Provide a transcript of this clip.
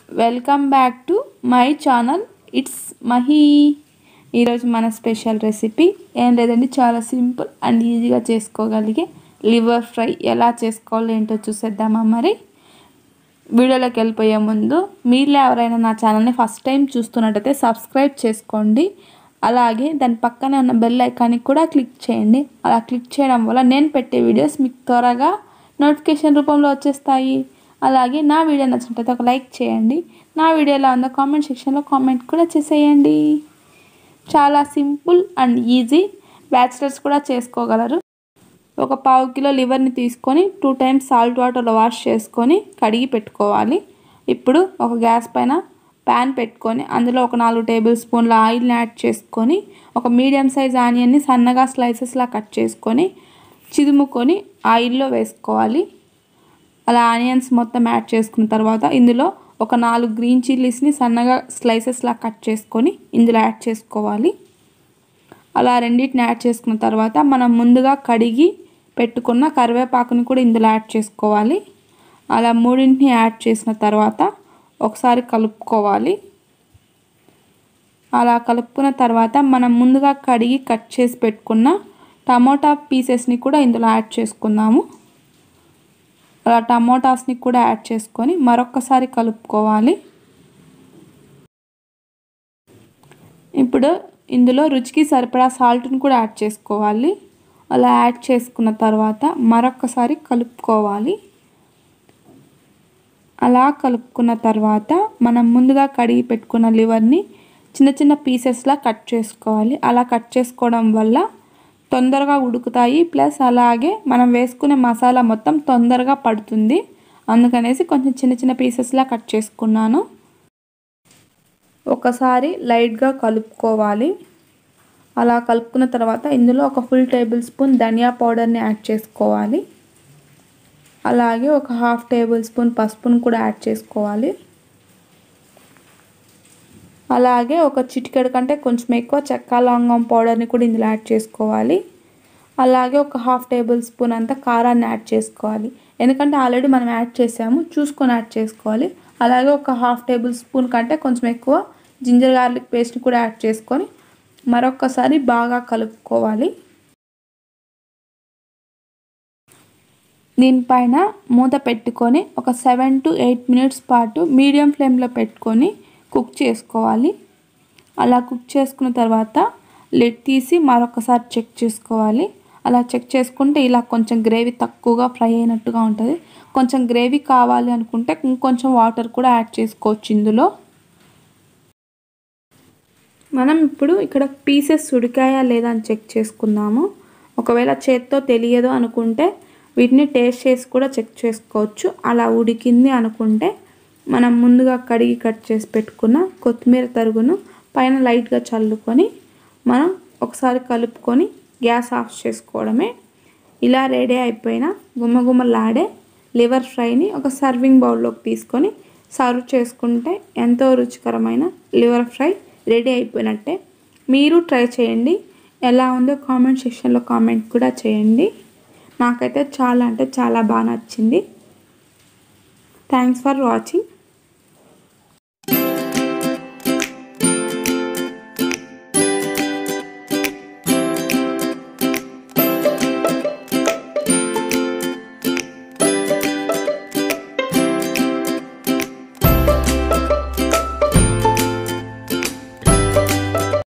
welcome back to my channel it's Mahi ఈరోజు మన special recipe ఏం లేదండి చాలా సింపుల్ అండ్ ఈజీగా చేసుకోగలిగే లివర్ ఫ్రై ఎలా చేసుకోవాలో ఏంటో చూసేద్దామా మరి వీడియోలోకి వెళ్ళిపోయే ముందు మీరు ఎవరైనా నా ఛానల్ని ఫస్ట్ టైం చూస్తున్నట్టయితే సబ్స్క్రైబ్ చేసుకోండి అలాగే దాని పక్కనే ఉన్న బెల్ ఐకాన్కి కూడా క్లిక్ చేయండి అలా క్లిక్ చేయడం వల్ల నేను పెట్టే వీడియోస్ మీకు త్వరగా నోటిఫికేషన్ రూపంలో వచ్చేస్తాయి అలాగే నా వీడియో నచ్చినట్లయితే ఒక లైక్ చేయండి నా వీడియో ఎలా ఉందో కామెంట్ సెక్షన్లో కామెంట్ కూడా చేసేయండి చాలా సింపుల్ అండ్ ఈజీ బ్యాచిలర్స్ కూడా చేసుకోగలరు ఒక పావు కిలో లివర్ని తీసుకొని టూ టైమ్స్ సాల్ట్ వాటర్లో వాష్ చేసుకొని కడిగి పెట్టుకోవాలి ఇప్పుడు ఒక గ్యాస్ పైన ప్యాన్ పెట్టుకొని అందులో ఒక నాలుగు టేబుల్ స్పూన్ల ఆయిల్ని యాడ్ చేసుకొని ఒక మీడియం సైజ్ ఆనియన్ని సన్నగా స్లైసెస్లా కట్ చేసుకొని చిదుముకొని ఆయిల్లో వేసుకోవాలి అలా ఆనియన్స్ మొత్తం యాడ్ చేసుకున్న తర్వాత ఇందులో ఒక నాలుగు గ్రీన్ చిల్లీస్ని సన్నగా స్లైసెస్లా కట్ చేసుకొని ఇందులో యాడ్ చేసుకోవాలి అలా రెండింటిని యాడ్ చేసుకున్న తర్వాత మనం ముందుగా కడిగి పెట్టుకున్న కరివేపాకుని కూడా ఇందులో యాడ్ చేసుకోవాలి అలా మూడింటిని యాడ్ చేసిన తర్వాత ఒకసారి కలుపుకోవాలి అలా కలుపుకున్న తర్వాత మనం ముందుగా కడిగి కట్ చేసి పెట్టుకున్న టమోటా పీసెస్ని కూడా ఇందులో యాడ్ చేసుకుందాము అలా టమోటాస్ని కూడా యాడ్ చేసుకొని మరొకసారి కలుపుకోవాలి ఇప్పుడు ఇందులో రుచికి సరిపడా సాల్ట్ని కూడా యాడ్ చేసుకోవాలి అలా యాడ్ చేసుకున్న తర్వాత మరొకసారి కలుపుకోవాలి అలా కలుపుకున్న తర్వాత మనం ముందుగా కడిగి పెట్టుకున్న లివర్ని చిన్న చిన్న పీసెస్లా కట్ చేసుకోవాలి అలా కట్ చేసుకోవడం వల్ల తొందరగా ఉడుకుతాయి ప్లస్ అలాగే మనం వేసుకునే మసాలా మొత్తం తొందరగా పడుతుంది అందుకనేసి కొంచెం చిన్న చిన్న పీసెస్లా కట్ చేసుకున్నాను ఒకసారి లైట్గా కలుపుకోవాలి అలా కలుపుకున్న తర్వాత ఇందులో ఒక ఫుల్ టేబుల్ స్పూన్ ధనియా పౌడర్ని యాడ్ చేసుకోవాలి అలాగే ఒక హాఫ్ టేబుల్ స్పూన్ పసుపును కూడా యాడ్ చేసుకోవాలి అలాగే ఒక చిటికెడు కంటే కొంచెం ఎక్కువ చెక్క లవంగం పౌడర్ని కూడా ఇందులో యాడ్ చేసుకోవాలి అలాగే ఒక హాఫ్ టేబుల్ స్పూన్ అంతా కారాన్ని యాడ్ చేసుకోవాలి ఎందుకంటే ఆల్రెడీ మనం యాడ్ చేసాము చూసుకొని యాడ్ చేసుకోవాలి అలాగే ఒక హాఫ్ టేబుల్ స్పూన్ కంటే కొంచెం ఎక్కువ జింజర్ గార్లిక్ పేస్ట్ని కూడా యాడ్ చేసుకొని మరొకసారి బాగా కలుపుకోవాలి దీనిపైన మూత పెట్టుకొని ఒక సెవెన్ టు ఎయిట్ మినిట్స్ పాటు మీడియం ఫ్లేమ్లో పెట్టుకొని కుక్ చేసుకోవాలి అలా కుక్ చేసుకున్న తర్వాత లిడ్ తీసి మరొకసారి చెక్ చేసుకోవాలి అలా చెక్ చేసుకుంటే ఇలా కొంచెం గ్రేవీ తక్కువగా ఫ్రై అయినట్టుగా ఉంటుంది కొంచెం గ్రేవీ కావాలి అనుకుంటే ఇంకొంచెం వాటర్ కూడా యాడ్ చేసుకోవచ్చు ఇందులో మనం ఇప్పుడు ఇక్కడ పీసెస్ ఉడికాయా లేదా అని చెక్ చేసుకుందాము ఒకవేళ చేత్తో తెలియదు అనుకుంటే వీటిని టేస్ట్ చేసి కూడా చెక్ చేసుకోవచ్చు అలా ఉడికింది అనుకుంటే మనం ముందుగా కడిగి కట్ చేసి పెట్టుకున్న కొత్తిమీర తరుగును పైన లైట్గా చల్లుకొని మనం ఒకసారి కలుపుకొని గ్యాస్ ఆఫ్ చేసుకోవడమే ఇలా రెడీ అయిపోయిన గుమ్మగుమ్మలాడే లివర్ ఫ్రైని ఒక సర్వింగ్ బౌల్లోకి తీసుకొని సర్వ్ చేసుకుంటే ఎంతో రుచికరమైన లివర్ ఫ్రై రెడీ అయిపోయినట్టే మీరు ట్రై చేయండి ఎలా ఉందో కామెంట్ సెక్షన్లో కామెంట్ కూడా చేయండి నాకైతే చాలా అంటే చాలా బాగా నచ్చింది థ్యాంక్స్ ఫర్ వాచింగ్